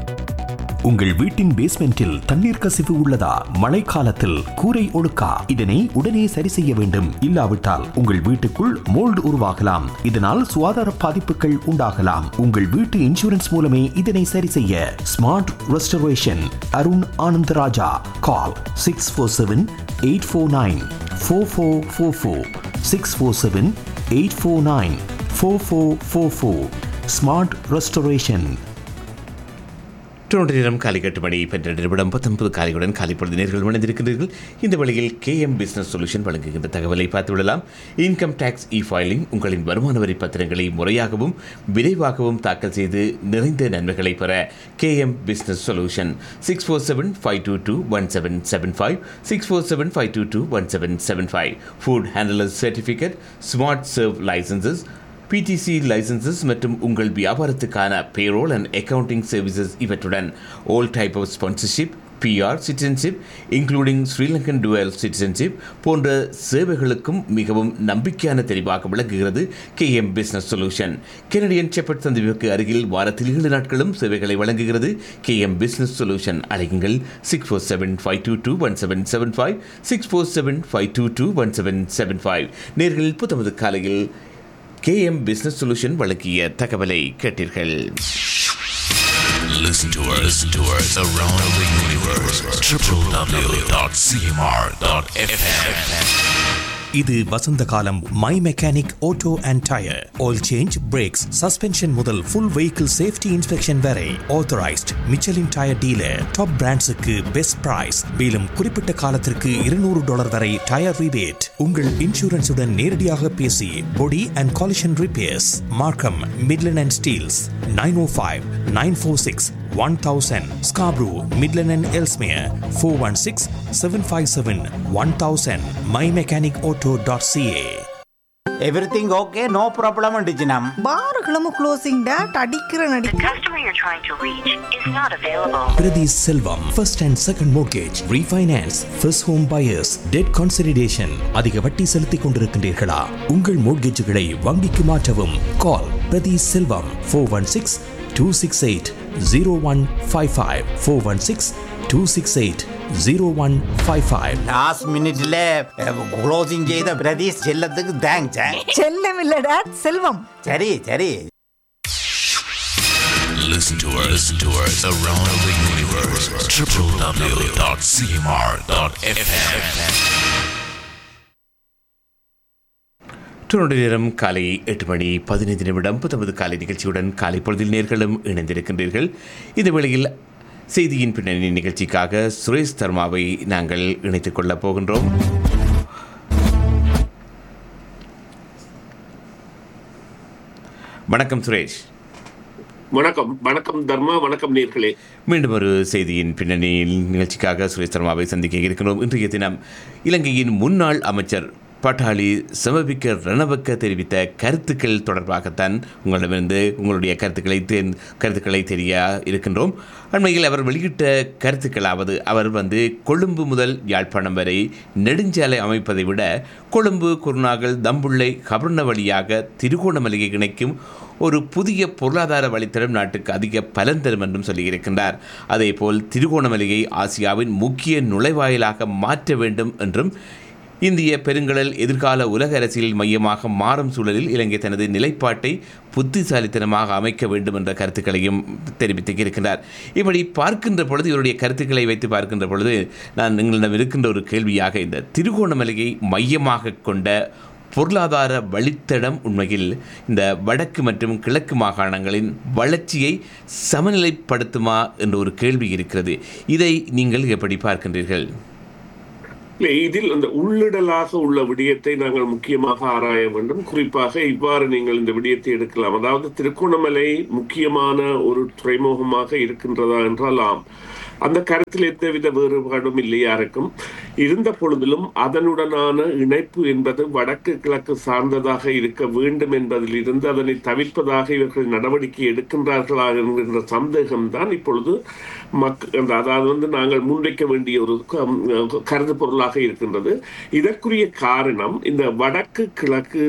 உங்கள் வீட்டின் பேஸ்மெண்டில் தண்ணீர் கசிவு உள்ளதா மழைக்காலத்தில் கூரை ஒழுக்கா இதனை உடனே சரி செய்ய வேண்டும் இல்லாவிட்டால் உங்கள் வீட்டுக்குள் மோல்டு உருவாகலாம் இதனால் சுகாதார பாதிப்புகள் உண்டாகலாம் உங்கள் வீட்டு இன்சூரன்ஸ் மூலமே இதனை சரி செய்ய smart restoration Arun Anandaraja call six four seven eight four nine four four four four six four seven eight four nine four four four four smart restoration Toronto நேரம் காலை எட்டு மணி பன்னிரண்டு நிமிடம் பத்தொன்பது காலையுடன் காலை பொழுது நேர்கள் இணைந்திருக்கிறீர்கள் இந்த வழியில் கேஎம் பிசினஸ் சொல்யூஷன் வழங்குகின்ற தகவலை பார்த்து விடலாம் இன்கம் டேக்ஸ் இ ஃபைலிங் உங்களின் வருமான வரி பத்திரங்களை முறையாகவும் விரைவாகவும் தாக்கல் செய்து நிறைந்த நன்மைகளை பெற KM business solution six four seven five two two one seven seven five six four seven five two two one seven seven five food handler certificate smart serve licences PDC licences மற்றும் உங்கள் வியாபாரத்துக்கான payroll and accounting services இவற்றுடன் all type of sponsorship PR citizenship including Sri Lankan dual citizenship போன்ற சேவைகளுக்கும் மிகவும் நம்பிக்கையான தெரிவாக விளங்குகிறது KM business solution Canadian Sheppard சந்திப்புக்கு அருகில் வாரத்தில் ஏழு நாட்களும் சேவைகளை வழங்குகிறது கேஎம் பிசினஸ் சொல்யூஷன் அழையுங்கள் six four seven five two two one seven seven five six four seven five two two one seven seven five நேர்களில் புத்தமது காலையில் கேஎம் பிசினஸ் சொல்யூஷன் வழங்கிய தகவலை கேட்டீர்கள் Listen to us, listen to us around the universe. www.cmr.fm. இது வசந்த காலம் my mechanic auto and tyre oil change brakes suspension முதல் ஃபுல் வெஹிக்கிள் சேஃப்டி இன்ஸ்பெக்ஷன் வரை authorised Michelin tyre dealer top பிராண்ட்ஸுக்கு best price மேலும் குறிப்பிட்ட காலத்திற்கு இருநூறு டாலர் வரை டயர் ரிபேட் உங்கள் இன்சூரன்ஸுடன் நேரடியாக பேசி body and collision repairs Markham Midland and Steeles nine O five nine four six one thousand Scarborough Midland and Ellesmere four one six seven five seven one thousand my mechanic auto dot CA everything okay no problem டிஜினம் பார்களும் closing date அடிக்கிற The நடிக்க customer you're trying to reach is not available. Prathi Selvam first and second mortgage refinance first home buyers debt consideration அதிக வட்டி செலுத்திக் கொண்டிருக்கின்றீர்களா உங்கள் மோர்கேஜுகளை வங்கிக்கு மாற்றவும் call Prathi Selvam four one six two six eight zero one five five four one six two six eight zero one five five last மினிட்ல closing செய்த பிரதீஷ் செல்லத்துக்கு thanks செல்லம் இல்ல டேட் செல்வம் சரி சரி Listen to us, listen to us around the universe. www.cmr.fm. Toronto நேரம் காலை எட்டு மணி பதினைந்து நிமிடம் புத்தமது காலை நிகழ்ச்சியுடன் காலை பொழுதில் நேர்களும் இணைந்திருக்கின்றீர்கள் இந்த வேளையில் செய்தியின் பின்னணி நிகழ்ச்சிக்காக சுரேஷ் தர்மாவை நாங்கள் இணைத்துக் கொள்ளப் போகின்றோம் வணக்கம் சுரேஷ் வணக்கம் வணக்கம் தர்மா வணக்கம் நேர்களே மீண்டும் ஒரு செய்தியின் பின்னணி நிகழ்ச்சிக்காக சுரேஷ் சர்மாவை சந்திக்க இருக்கிறோம் இன்றைய தினம் இலங்கையின் முன்னாள் அமைச்சர் பட்டாளி சமபிக்க ரணவக்க தெரிவித்த கருத்துக்கள் தொடர்பாகத்தான் உங்களிடமிருந்து உங்களுடைய கருத்துக்களை தெ- கருத்துக்களை தெரிய இருக்கின்றோம் அண்மையில் அவர் வெளியிட்ட கருத்துக்களாவது அவர் வந்து கொழும்பு முதல் யாழ்ப்பாணம் வரை நெடுஞ்சாலை அமைப்பதை விட கொழும்பு குருநாகல் தம்புள்ளை கபர்ண வழியாக திருகோணமலையை இணைக்கும் ஒரு புதிய பொருளாதார வழித்தடம் நாட்டுக்கு அதிக பலன் தரும் என்றும் சொல்லியிருக்கின்றார் அதேபோல் திருகோணமலையை ஆசியாவின் முக்கிய நுழைவாயிலாக மாற்ற வேண்டும் என்றும் இந்திய பெருங்கடல் எதிர்கால உலக அரசியல் மையமாக மாறும் சூழலில் இலங்கை தனது நிலைப்பாட்டை புத்திசாலித்தனமாக அமைக்க வேண்டும் என்ற கருத்துக்களையும் தெரிவித்து இருக்கின்றார் இப்படி பார்க்கின்ற பொழுது இவருடைய கருத்துக்களை வைத்து பார்க்கின்ற பொழுது நான் எங்களிடம் இருக்கின்ற ஒரு கேள்வியாக இந்த திருகோணமலையை மையமாக கொண்ட பொருளாதார வழித்தடம் உண்மையில் இந்த வடக்கு மற்றும் கிழக்கு மாகாணங்களின் வளர்ச்சியை சமநிலைப்படுத்துமா என்ற ஒரு கேள்வி இருக்கிறது இதை நீங்கள் எப்படி பார்க்கின்றீர்கள் இல்லை, இதில் அந்த உள்ளிடலாக உள்ள விடயத்தை நாங்கள் முக்கியமாக ஆராய வேண்டும் குறிப்பாக இவ்வாறு நீங்கள் இந்த விடயத்தை எடுக்கலாம் அதாவது திருகோணமலை முக்கியமான ஒரு துறைமுகமாக இருக்கின்றதா என்றால் ஆம் அந்த கருத்தில் எந்தவித வேறுபாடும் இல்லை யாருக்கும் இருந்த பொழுதிலும் அதனுடனான இணைப்பு என்பது வடக்கு கிழக்கு சார்ந்ததாக இருக்க வேண்டும் என்பதில் இருந்து அதனை தவிர்ப்பதாக இவர்கள் நடவடிக்கை எடுக்கின்றார்களா என்கின்ற சந்தேகம்தான் இப்பொழுது மக் அந்த அதாவது வந்து நாங்கள் முன்வைக்க வேண்டிய ஒரு க- கருது பொருளாக இருக்கின்றது இதற்குரிய காரணம் இந்த வடக்கு கிழக்கு